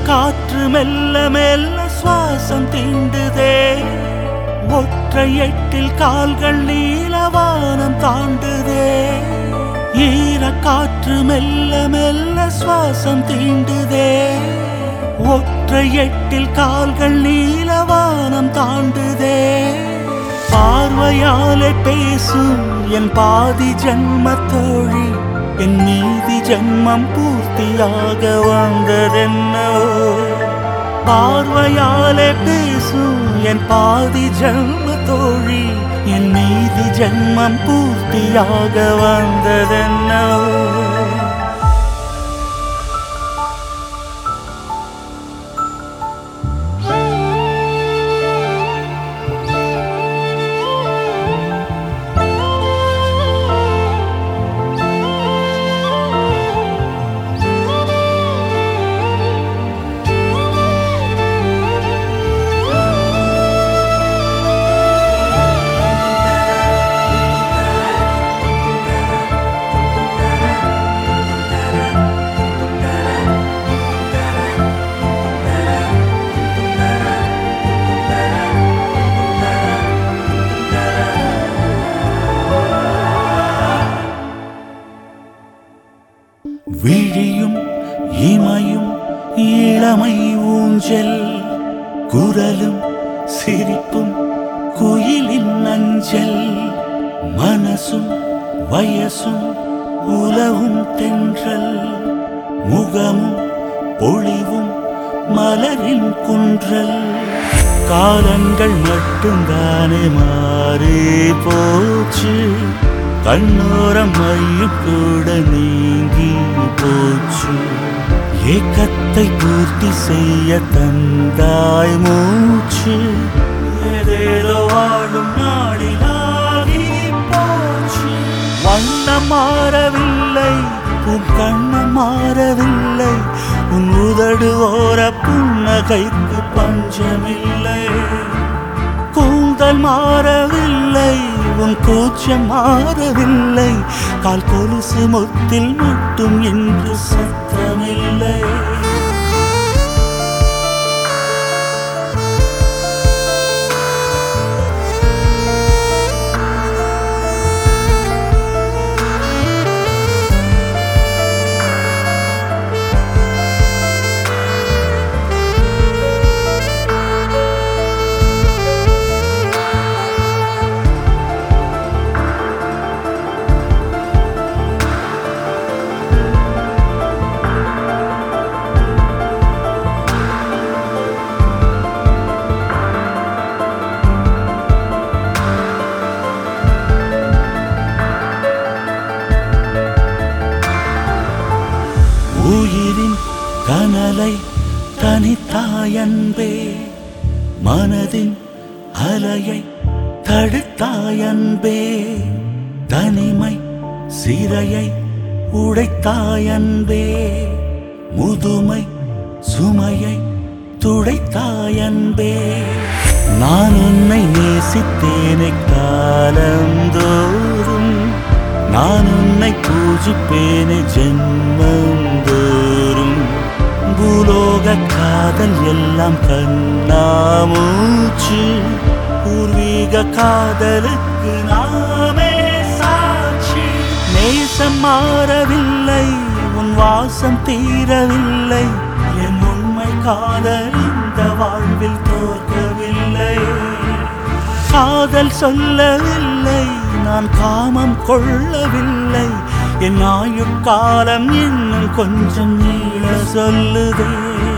காற்று மெல்ல மெல்ல சுவாசம் தீண்டுதே ஒற்றை எட்டில் கால்கள் நீலவானம் தாண்டுதே ஈர காற்று மெல்ல மெல்ல சுவாசம் தீண்டுதே ஒற்றை எட்டில் கால்கள் நீலவானம் தாண்டுதே பார்வையாலே பேசும் என் பாதி ஜன்ம தோழி என் நீதி ஜன்மம் பூர்த்தியாக வந்ததென்னோ பார்வையாலே பேசும் என் பாதி ஜன்ம தோழி என் நீதி ஜன்மம் பூர்த்தியாக வந்ததென்னோ விழியும் இமையும் இளமை ஊஞ்சல் குரலும் சிரிப்பும் குயிலின் அஞ்சல் மனசும் வயசும் உலவும் தென்றல் முகமும் பொழிவும் மலரின் குன்றல் காலங்கள் மட்டும்தானே மாறி போச்சு கண்ணோரம் மையும் கூட நீங்கி போச்சு ஏக்கத்தை பூர்த்தி செய்ய தந்தாய் மூச்சு ஏதேதோ வாழும் நாளிலாகி போச்சு வண்ணம் மாறவில்லை உன் கண்ணம் மாறவில்லை உன் உதடு ஓர புன்னகைக்கு பஞ்சமில்லை கூந்தல் மாறவில்லை உன் கூச்சம் மாறவில்லை கால் கொலுசு முத்தில் மட்டும் என்று சத்தமில்லை உயிரின் கனலை தனித்தாயன்பே மனதின் அலையை தடுத்தாயன்பே தனிமை சிறையை உடைத்தாயன்பே முதுமை சுமையை துடைத்தாயன்பே நான் உன்னை நேசித்தேனே காலந்தோறும் நான் உன்னை பூஜிப்பேனே ஜென்மந்தோறும் பூலோக காதல் எல்லாம் கண்ணாமூச்சு பூர்வீக காதலுக்கு நாமே சாட்சி நேசம் மாறவில்லை உன் வாசம் தீரவில்லை என் உண்மை காதல் இந்த வாழ்வில் தோற்கவில்லை காதல் சொல்லவில்லை நான் காமம் கொள்ளவில்லை என் ஆயுட்காலம் இன்னும் கொஞ்சம் நீள சொல்லுதே